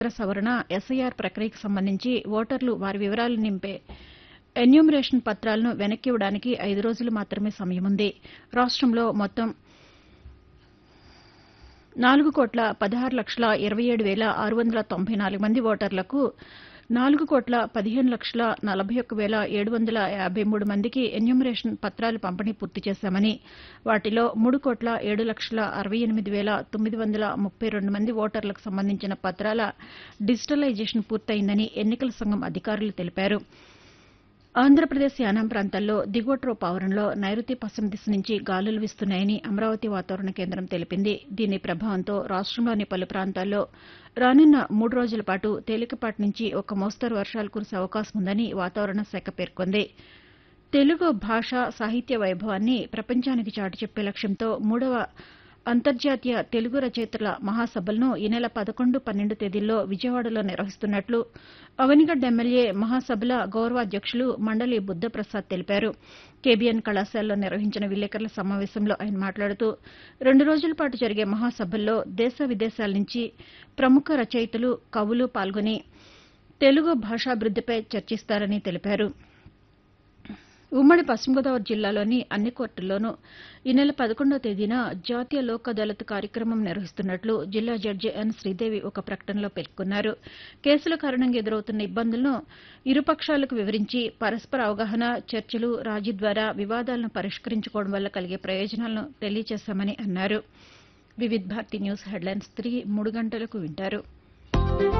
సవరణ ఎస్ఐఆర్ ప్రక్రియకు సంబంధించి ఓటర్లు వారి వివరాలు నింపే ఎన్యూమరేషన్ పత్రాలను వెనక్కి ఇవ్వడానికి ఐదు రోజులు మాత్రమే సమయముంది రాష్టంలో మొత్తం నాలుగు కోట్ల పదహారు లక్షల ఇరవై ఏడు వేల ఆరు వందల తొంభై నాలుగు మంది ఓటర్లకు నాలుగు కోట్ల పదిహేను లక్షల నలభై ఒక్క వేల ఏడు వందల యాభై మూడు మందికి ఎన్యూమరేషన్ పత్రాలు పంపిణీ పూర్తి చేశామని వాటిలో మూడు కోట్ల ఏడు లక్షల అరవై ఎనిమిది వేల తొమ్మిది వందల ముప్పై రెండు మంది ఓటర్లకు సంబంధించిన పత్రాల డిజిటలైజేషన్ పూర్తయిందని ఎన్నికల సంఘం అధికారులు తెలిపారు ఆంధ్రప్రదేశ్ యానాం ప్రాంతాల్లో దిగువ ట్రోపావరంలో నైరుతి పశ్చిమ దిశ నుంచి గాలులు వీస్తున్నాయని అమరావతి వాతావరణ కేంద్రం తెలిపింది దీని ప్రభావంతో రాష్టంలోని పలు ప్రాంతాల్లో రానున్న మూడు రోజుల పాటు తేలికపాటి నుంచి ఒక మోస్తరు వర్షాలు కురిసే అవకాశం ఉందని వాతావరణ శాఖ పేర్కొంది తెలుగు భాష సాహిత్య వైభవాన్ని ప్రపంచానికి చాటి చెప్పే లక్ష్యంతో మూడవ అంతర్జాతీయ తెలుగు రచయితల మహాసభలను ఈ నెల పదకొండు పన్నెండు తేదీల్లో విజయవాడలో నిర్వహిస్తున్నట్లు అవనిగడ్డ ఎమ్మెల్యే మహాసభల గౌరవాధ్యక్షులు మండలి బుద్దప్రసాద్ తెలిపారు కేబీఎన్ కళాశాలలో నిర్వహించిన విలేకరుల సమావేశంలో ఆయన మాట్లాడుతూ రెండు రోజుల పాటు జరిగే మహాసభల్లో దేశ విదేశాల నుంచి ప్రముఖ రచయితలు కవులు పాల్గొని తెలుగు భాషాభివృద్దిపై చర్చిస్తారని తెలిపారు ఉమ్మడి పశ్చిమ గోదావరి జిల్లాలోని అన్ని కోర్టుల్లోనూ ఈ నెల పదకొండవ తేదీన జాతీయ లోక్ అదాలత్ కార్యక్రమం నిర్వహిస్తున్నట్లు జిల్లా జడ్జి ఎన్ శ్రీదేవి ఒక ప్రకటనలో పేర్కొన్నారు కేసుల కారణంగా ఎదురవుతున్న ఇబ్బందులను ఇరుపక్షాలకు వివరించి పరస్పర అవగాహన చర్చలు రాజీ ద్వారా వివాదాలను పరిష్కరించుకోవడం వల్ల కలిగే ప్రయోజనాలను తెలియజేశామని అన్నారు వివిధ్ భారతి న్యూస్ హెడ్లైన్స్ తిరిగి మూడు గంటలకు వింటారు